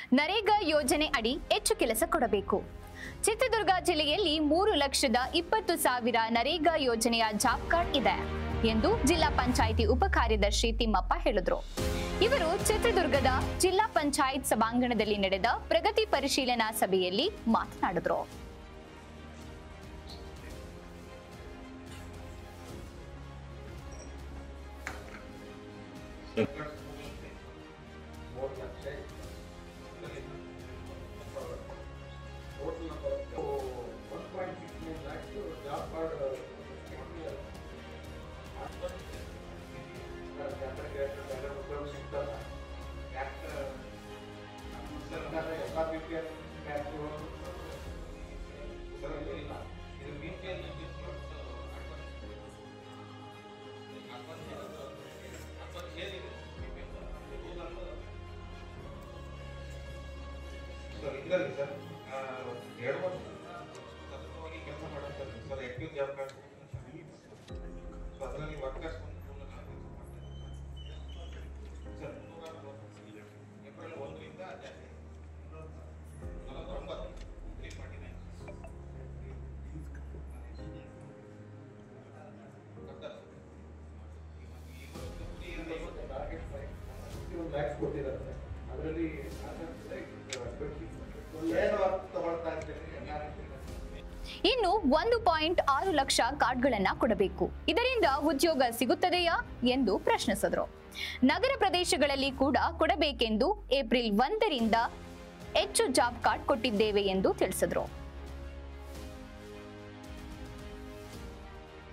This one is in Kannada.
ನರೇಗಾ ಯೋಜನೆ ಅಡಿ ಹೆಚ್ಚು ಕೆಲಸ ಕೊಡಬೇಕು ಚಿತ್ರದುರ್ಗ ಜಿಲ್ಲೆಯಲ್ಲಿ ಮೂರು ಲಕ್ಷದ ಇಪ್ಪತ್ತು ಸಾವಿರ ನರೇಗಾ ಯೋಜನೆಯ ಜಾಬ್ ಕಾರ್ಡ್ ಇದೆ ಎಂದು ಜಿಲ್ಲಾ ಪಂಚಾಯಿತಿ ಉಪ ಕಾರ್ಯದರ್ಶಿ ತಿಮ್ಮಪ್ಪ ಹೇಳಿದ್ರು ಇವರು ಚಿತ್ರದುರ್ಗದ ಜಿಲ್ಲಾ ಪಂಚಾಯತ್ ಸಭಾಂಗಣದಲ್ಲಿ ನಡೆದ ಪ್ರಗತಿ ಪರಿಶೀಲನಾ ಸಭೆಯಲ್ಲಿ ಮಾತನಾಡಿದ್ರು ಮೂರು ಲಕ್ಷ total number one point six nine lakhs job card ಉದ್ಯೋಗ ಸಿಗ್ತಲ್ಲ ಯಾಕೆ S R P P F tax sir ಇದು ಇಲ್ಲ ಇದು ಬಿ ಪಿ ಎಲ್ ಸರ್ ಇದರಲ್ಲಿ ಸರ್ ಆ, ಎರಡು ವರ್ಷ ಸತತವಾಗಿ ಕೆಲಸ ಮಾಡುತ್ತಾರೆ sir active job card so ಅದರಲ್ಲಿ ವರ್ಕರ್ಸ್ ಸರ್ ನೂರ ನಲವತ್ತು. ಏಪ್ರಿಲ್ ಒಂದರಿಂದ ಜಾಸ್ತಿ ನಲವತ್ತೊಂಬತ್ತು ತ್ರೀ ಫಾರ್ಟಿ ನೈನ್ ಲ್ಯಾಕ್ಸ್ ಕೊಟ್ಟಿದ್ದಾರೆ ಅದರಲ್ಲಿ ಏನು ವರ್ಕ್ ತಗೊಳ್ತಾ ಇರ್ತೀರಿ ಎಲ್ಲ ಇನ್ನು ಒಂದು ಪಾಯಿಂಟ್ ಆರು ಲಕ್ಷ ಕಾರ್ಡ್ಗಳನ್ನ ಕೊಡಬೇಕು ಇದರಿಂದ ಉದ್ಯೋಗ ಸಿಗುತ್ತದೆಯಾ ಎಂದು ಪ್ರಶ್ನಿಸಿದ್ರು ನಗರ ಪ್ರದೇಶಗಳಲ್ಲಿ ಕೂಡ ಕೊಡಬೇಕೆಂದು ಏಪ್ರಿಲ್ ಒಂದರಿಂದ ಹೆಚ್ಚು ಜಾಬ್ ಕಾರ್ಡ್ ಕೊಟ್ಟಿದ್ದೇವೆ ಎಂದು ತಿಳಿಸಿದ್ರು